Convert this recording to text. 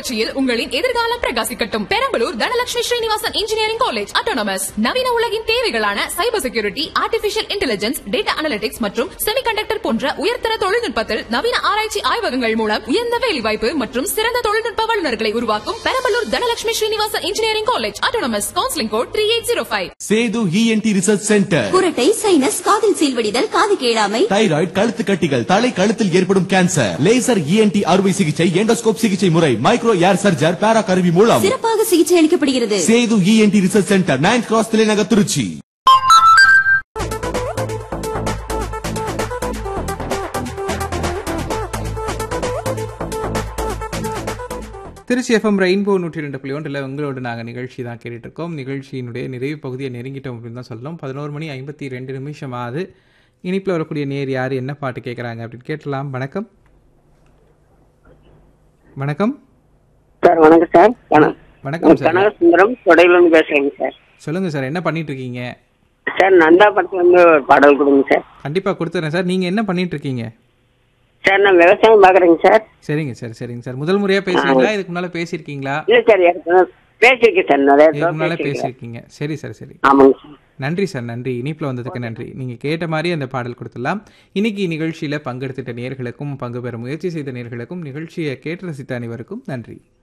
புரட்சியில் உங்களின் எதிர்காலம் பிரகாசிக்கட்டும் Perambalur Dhanalakshmi Srinivasan engineering college autonomous நவீன உலகின் தேவைகளான cyber security artificial intelligence data analytics மற்றும் செமிகண்டக்டர் போன்ற உயர்தர தொழில்நுட்பத்தில் நவீன ஆராய்ச்சி ஆய்வகங்கள் மூலம் உயர்ந்த வேலைவாய்ப்பு மற்றும் சிறந்த தொழில்நுட்ப வல்லுநர்களை உருவாக்கும் Perambalur Dhanalakshmi Srinivasan engineering college autonomous counselling code three eight zero five Sethu E N T research centre குரட்டை சைனஸ் காதில் சீல்வடிதல் காது கேளாமை தைராய்டு கழுத்து கட்டிகள் தலை கழுத்தில் ஏற்படும் கேன்சர் லேசர் இஎன்டி அறுவை சிகிச்சை எண்டோஸ்கோப் சிகிச்சை முறை மைக்ரோ ஏர் சர்ஜர் பேரா கருவி மூலம் சிறப்பாக சிகிச்சை அளிக்கப்படுகிறது Sethu E N T research centre ninth cross தலைநகர் திருச்சி திருச்சி எஃப்எம் ரெயின்போ நூற்றி ரெண்டு புள்ளி ஒன்றில் உங்களோட நாங்கள் நிகழ்ச்சி தான் கேட்டுட்டு இருக்கோம் நிகழ்ச்சியினுடைய நிறைவு பகுதியை நெருங்கிட்டோம் அப்படின்னு தான் சொல்லலாம் பதினோரு மணி ஐம்பத்தி ரெண்டு நிமிஷம் ஆகுது இனிப்பில் வரக்கூடிய நேர் யார் என்ன பாட்டு கேட்குறாங்க அப்படின்னு கேட்டலாம் வணக்கம் வணக்கம் சார் வணக்கம் சார் வணக்கம் வணக்கம் சார் கனகசுந்தரம் கொடையிலிருந்து பேசுறேங்க சார் சொல்லுங்கள் சார் என்ன பண்ணிட்டு இருக்கீங்க சார் நந்தா படத்துல இருந்து ஒரு பாடல் கொடுங்க சார் கண்டிப்பாக கொடுத்துறேன் சார் நீங்கள் என்ன பண்ணிட்டு இருக்கீங்க சார் நான் விவசாயம் பாக்குறேங்க சார் சரிங்க சார் சரிங்க சார் முதல் முறையாக பேசுறீங்களா இதுக்கு முன்னால் பேசியிருக்கீங்களா இல்ல சார் ஏற்கனவே பேசியிருக்கேன் சார் நிறைய இதுக்கு தடவை முன்னால் பேசியிருக்கேன் பேசியிருக்கீங்க சரி சார் சரி ஆமாங்க சார் நன்றி சார் நன்றி இனிப்பில் வந்ததுக்கு நன்றி நீங்கள் கேட்ட மாதிரி அந்த பாடல் கொடுத்துடலாம் இன்னைக்கு நிகழ்ச்சியில் பங்கெடுத்துட்ட நேர்களுக்கும் பங்கு பெற முயற்சி செய்த நேர்களுக்கும் நிகழ்ச்சியை கேட்டு ரசித்த அனைவருக்கும் நன்றி